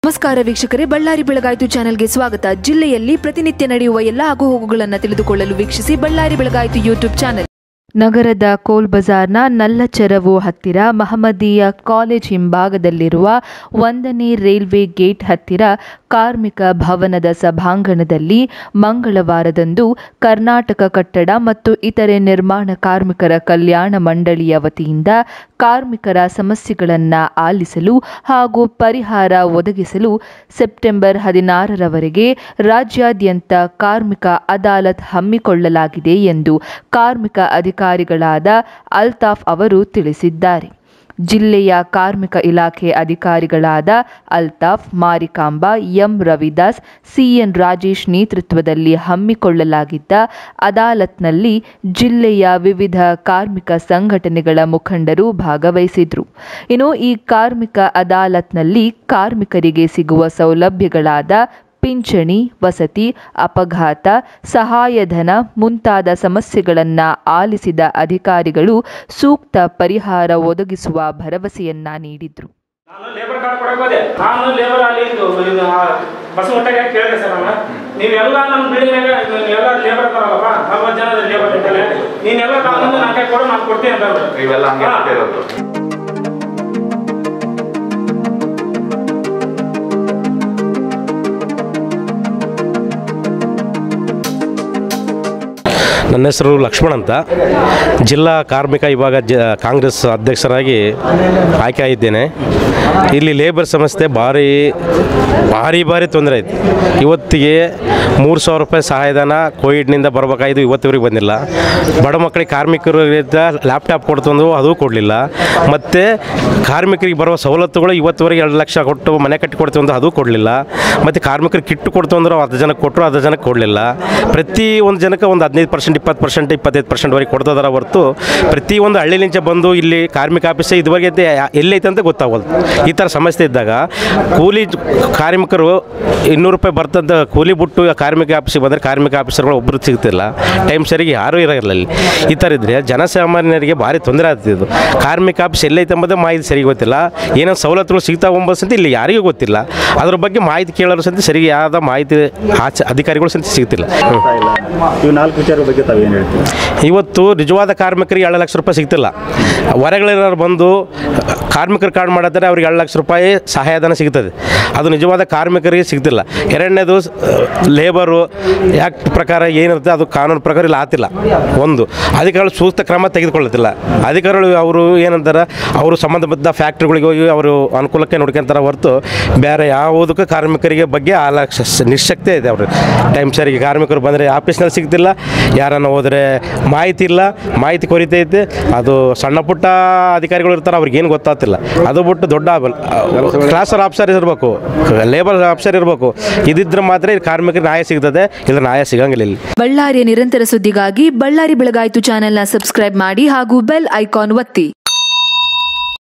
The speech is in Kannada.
ನಮಸ್ಕಾರ ವೀಕ್ಷಕರೇ ಬಳ್ಳಾರಿ ಬೆಳಗಾಯಿತು ಚಾನೆಲ್ಗೆ ಸ್ವಾಗತ ಜಿಲ್ಲೆಯಲ್ಲಿ ಪ್ರತಿನಿತ್ಯ ನಡೆಯುವ ಎಲ್ಲ ಆಗುಹೋಗುಗಳನ್ನು ತಿಳಿದುಕೊಳ್ಳಲು ವೀಕ್ಷಿಸಿ ಬಳ್ಳಾರಿ ಬೆಳಗಾಯಿತು ಯೂಟ್ಯೂಬ್ ಚಾನೆಲ್ ನಗರದ ಕೋಲ್ ಬಜಾರ್ನ ನಲ್ಲಚೆರವು ಹತ್ತಿರ ಮಹಮ್ಮದೀಯ ಕಾಲೇಜ್ ಹಿಂಭಾಗದಲ್ಲಿರುವ ಒಂದನೇ ರೈಲ್ವೆ ಗೇಟ್ ಹತ್ತಿರ ಕಾರ್ಮಿಕ ಭವನದ ಸಭಾಂಗಣದಲ್ಲಿ ಮಂಗಳವಾರದಂದು ಕರ್ನಾಟಕ ಕಟ್ಟಡ ಮತ್ತು ಇತರೆ ನಿರ್ಮಾಣ ಕಾರ್ಮಿಕರ ಕಲ್ಯಾಣ ಮಂಡಳಿಯ ವತಿಯಿಂದ ಕಾರ್ಮಿಕರ ಸಮಸ್ಯೆಗಳನ್ನು ಆಲಿಸಲು ಹಾಗೂ ಪರಿಹಾರ ಒದಗಿಸಲು ಸೆಪ್ಟೆಂಬರ್ ಹದಿನಾರರವರೆಗೆ ರಾಜ್ಯಾದ್ಯಂತ ಕಾರ್ಮಿಕ ಅದಾಲತ್ ಹಮ್ಮಿಕೊಳ್ಳಲಾಗಿದೆ ಎಂದು ಕಾರ್ಮಿಕ ಅಧಿಕಾರಿಗಳಾದ ಅಲ್ತಾಫ್ ಅವರು ತಿಳಿಸಿದ್ದಾರೆ ಜಿಲ್ಲೆಯ ಕಾರ್ಮಿಕ ಇಲಾಖೆ ಅಧಿಕಾರಿಗಳಾದ ಅಲ್ತಾಫ್ ಮಾರಿಕಾಂಬ ಎಂ ರವಿದಾಸ್ ಸಿಎನ್ ರಾಜೇಶ್ ನೇತೃತ್ವದಲ್ಲಿ ಹಮ್ಮಿಕೊಳ್ಳಲಾಗಿದ್ದ ಅದಾಲತ್ನಲ್ಲಿ ಜಿಲ್ಲೆಯ ವಿವಿಧ ಕಾರ್ಮಿಕ ಸಂಘಟನೆಗಳ ಮುಖಂಡರು ಭಾಗವಹಿಸಿದ್ರು ಇನ್ನು ಈ ಕಾರ್ಮಿಕ ಅದಾಲತ್ನಲ್ಲಿ ಕಾರ್ಮಿಕರಿಗೆ ಸಿಗುವ ಸೌಲಭ್ಯಗಳಾದ ಪಿಂಚಣಿ ವಸತಿ ಅಪಘಾತ ಸಹಾಯಧನ ಮುಂತಾದ ಸಮಸ್ಯೆಗಳನ್ನು ಆಲಿಸಿದ ಅಧಿಕಾರಿಗಳು ಸೂಕ್ತ ಪರಿಹಾರ ಒದಗಿಸುವ ಭರವಸೆಯನ್ನ ನೀಡಿದ್ರು ನಾನು ಲೇಬರ್ ಕಾರ್ಡ್ ಕೊಡಕ್ಕೆ ಹೋದೆ ನಾನು ಲೇಬರ್ ಅಲ್ಲಿ ಇದು ಇದು ಆ ಬಸ್ ಮುಟ್ಟಾಗ ಕೇಳಿದೆ ಸರ್ ನಾನು ನೀವೆಲ್ಲ ನಮ್ಮ ಬಿಲ್ಡಿಂಗ್ನಾಗ ನೀವೆಲ್ಲ ಲೇಬರ್ ಅದಾರಲ್ಲಪ್ಪ ನಲ್ವತ್ತು ಜನ ಲೇಬರ್ ಇದ್ದಾರೆ ನೀನೆಲ್ಲ ನಾನು ಮುಂದೆ ನನ್ನ ಕೈ ಕೊಡು ನಾನು ಕೊಡ್ತೀನಿ ಅಂತ ಅವ್ರು. ಇವೆಲ್ಲ ಹಂಗೆ ಹಾ. ಇರೋದು ನನ್ನ ಹೆಸರು ಲಕ್ಷ್ಮಣ್ ಅಂತ ಜಿಲ್ಲಾ ಕಾರ್ಮಿಕ ವಿಭಾಗ ಜ ಕಾಂಗ್ರೆಸ್ ಅಧ್ಯಕ್ಷರಾಗಿ ಆಯ್ಕೆ ಆಗಿದ್ದೇನೆ ಇಲ್ಲಿ ಲೇಬರ್ ಸಮಸ್ಯೆ ಭಾರಿ ಭಾರಿ ಭಾರಿ ತೊಂದರೆ ಐತೆ ಇವತ್ತಿಗೆ ಮೂರು ಸಾವಿರ ರೂಪಾಯಿ ಸಹಾಯಧನ ಕೋವಿಡ್ನಿಂದ ಬರಬೇಕಾಗಿದ್ದು ಇವತ್ತಿವರೆಗೆ ಬಂದಿಲ್ಲ ಬಡ ಮಕ್ಕಳಿಗೆ ಕಾರ್ಮಿಕರಿಂದ ಲ್ಯಾಪ್ಟಾಪ್ ಕೊಡ್ತಂದು ಅದು ಕೊಡಲಿಲ್ಲ ಮತ್ತು ಕಾರ್ಮಿಕರಿಗೆ ಬರುವ ಸವಲತ್ತುಗಳು ಇವತ್ತುವರೆಗೆ ಎರಡು ಲಕ್ಷ ಕೊಟ್ಟು ಮನೆ ಕಟ್ಟಿ ಕೊಡ್ತೀವಿ ಅಂತ ಅದು ಕೊಡಲಿಲ್ಲ ಮತ್ತು ಕಾರ್ಮಿಕರಿಗೆ ಕಿಟ್ಟು ಕೊಡ್ತು ಅಂದ್ರೆ ಹತ್ತು ಜನಕ್ಕೆ ಕೊಟ್ಟರು ಹತ್ತು ಜನಕ್ಕೆ ಕೊಡಲಿಲ್ಲ ಪ್ರತಿ ಒಂದು ಜನಕ್ಕೆ ಒಂದು ಹದಿನೈದು ಪರ್ಸೆಂಟ್ ಇಪ್ಪತ್ತು ಪರ್ಸೆಂಟ್ ಇಪ್ಪತ್ತೈದು ಪರ್ಸೆಂಟ್ವರೆಗೆ ಕೊಡ್ತದಾರ ಹೊರತು ಪ್ರತಿ ಒಂದು ಹಳ್ಳಿಲಿಂಚ ಬಂದು ಇಲ್ಲಿ ಕಾರ್ಮಿಕ ಆಫೀಸ್ ಇದುವರೆಗೆ ಐತೆ ಎಲ್ಲೈತೆ ಅಂತ ಗೊತ್ತಾಗೋದು ಈ ಥರ ಸಮಸ್ಯೆ ಇದ್ದಾಗ ಕೂಲಿ ಕಾರ್ಮಿಕರು ಇನ್ನೂರು ರೂಪಾಯಿ ಬರ್ತಂತ ಕೂಲಿ ಬಿಟ್ಟು ಕಾರ್ಮಿಕ ಆಫೀಸಿಗೆ ಬಂದರೆ ಕಾರ್ಮಿಕ ಆಫೀಸರ್ಗಳು ಒಬ್ಬರು ಸಿಗ್ತಿಲ್ಲ ಟೈಮ್ ಸರಿಗೆ ಯಾರೂ ಇರೋಲ್ಲ ಅಲ್ಲಿ ಈ ಥರ ಇದ್ದರೆ ಜನಸಾಮಾನ್ಯರಿಗೆ ಭಾರಿ ತೊಂದರೆ ಆಗ್ತಿದ್ದು ಕಾರ್ಮಿಕ ಆಫೀಸ್ ಎಲ್ಲೈತೆ ಎಂಬುದೇ ಮಾಹಿತಿ ಸರಿ ಗೊತ್ತಿಲ್ಲ ಏನೋ ಸವಲತ್ತುಗಳು ಸಿಗ್ತಾವೆ ಎಂಬ ಸಂತಿ ಇಲ್ಲಿ ಯಾರಿಗೂ ಗೊತ್ತಿಲ್ಲ ಅದ್ರ ಬಗ್ಗೆ ಮಾಹಿತಿ ಕೇಳೋರು ಸಂತಿ ಸರಿಗೆ ಯಾವ್ದು ಮಾಹಿತಿ ಆಚೆ ಅಧಿಕಾರಿಗಳು ಸಂತಿ ಸಿಗ್ತಿಲ್ಲ ಹ್ಮ್. ಆಗ್ತಾ ಇಲ್ಲ ಇವು ನಾಲ್ಕು ವಿಚಾರದ ಬಗ್ಗೆ ತಾವು ಏನು ಹೇಳ್ತೀವಿ ಇವತ್ತು ನಿಜವಾದ ಕಾರ್ಮಿಕರಿಗೆ ಎರಡು ಲಕ್ಷ ರೂಪಾಯಿ ಸಿಗ್ತಿಲ್ಲ ಹೊರಗಳಿರೋರು ಬಂದು ಕಾರ್ಮಿಕರ ಕಾರ್ಡ್ ಮಾಡಿದ್ರೆ ಅವ್ರಿಗೆ ಎರಡು ಲಕ್ಷ ರೂಪಾಯಿ ಸಹಾಯಧನ ಸಿಗ್ತದೆ ಅದು ನಿಜವಾದ ಕಾರ್ಮಿಕರಿಗೆ ಸಿಗ್ತಿಲ್ಲ ಎರಡನೇದು ಲೇಬರು ಆ್ಯಕ್ಟ್ ಪ್ರಕಾರ ಏನಿರುತ್ತೆ ಅದು ಕಾನೂನು ಪ್ರಕಾರ ಇಲ್ಲಿ ಆತಿಲ್ಲ ಒಂದು ಅಧಿಕಾರಿಗಳು ಸೂಕ್ತ ಕ್ರಮ ತೆಗೆದುಕೊಳ್ಳುತ್ತಿಲ್ಲ ಅಧಿಕಾರಿಗಳು ಅವರು ಏನಂತಾರೆ ಅವರು ಸಂಬಂಧಬದ್ಧ ಫ್ಯಾಕ್ಟ್ರಿಗಳಿಗೆ ಹೋಗಿ ಅವರು ಅನುಕೂಲಕ್ಕೆ ನೋಡ್ಕೊಂತಾರೆ ಹೊರತು ಬೇರೆ ಯಾವುದಕ್ಕೂ ಕಾರ್ಮಿಕರಿಗೆ ಬಗ್ಗೆ ಆ ಲಕ್ಷ ನಿಶಕ್ತಿ ಇದೆ ಅವರು ಟೈಮ್ ಸರಿಗೆ ಕಾರ್ಮಿಕರು ಬಂದರೆ ಆಫೀಸ್ನಲ್ಲಿ ಸಿಗ್ತಿಲ್ಲ ಯಾರನ್ನು ಹೋದರೆ ಮಾಹಿತಿ ಇಲ್ಲ ಮಾಹಿತಿ ಕೊರತೆ ಐತೆ ಅದು ಸಣ್ಣ ಪುಟ್ಟ ಅಧಿಕಾರಿಗಳು ಇರ್ತಾರೆ ಅವ್ರಿಗೆ ಏನು ಗೊತ್ತಾಗ್ತಿಲ್ಲ ಅದು ಬಿಟ್ಟು ದೊಡ್ಡ ಕ್ಲಾಸರ್ ಆಫೀಸರ್ ಇರಬೇಕು ಲೇಬರ್ ಆಫೀಸರ್ ಇರಬೇಕು ಇದಿದ್ರೆ ಮಾತ್ರ ಈ ಕಾರ್ಮಿಕರಿಗೆ ನ್ಯಾಯ ಸಿಗ್ತದೆ ಇಲ್ಲ ನ್ಯಾಯ ಸಿಗಂಗಿಲ್ಲ ಇಲ್ಲಿ ಬಳ್ಳಾರಿಯ ನಿರಂತರ ಸುದ್ದಿಗಾಗಿ ಬಳ್ಳಾರಿ ಬೆಳಗಾಯಿತು ಚಾನೆಲ್ನ ಸಬ್ಸ್ಕ್ರೈಬ್ ಮಾಡಿ ಹಾಗೂ ಬೆಲ್ ಐಕಾನ್ ಒತ್ತಿ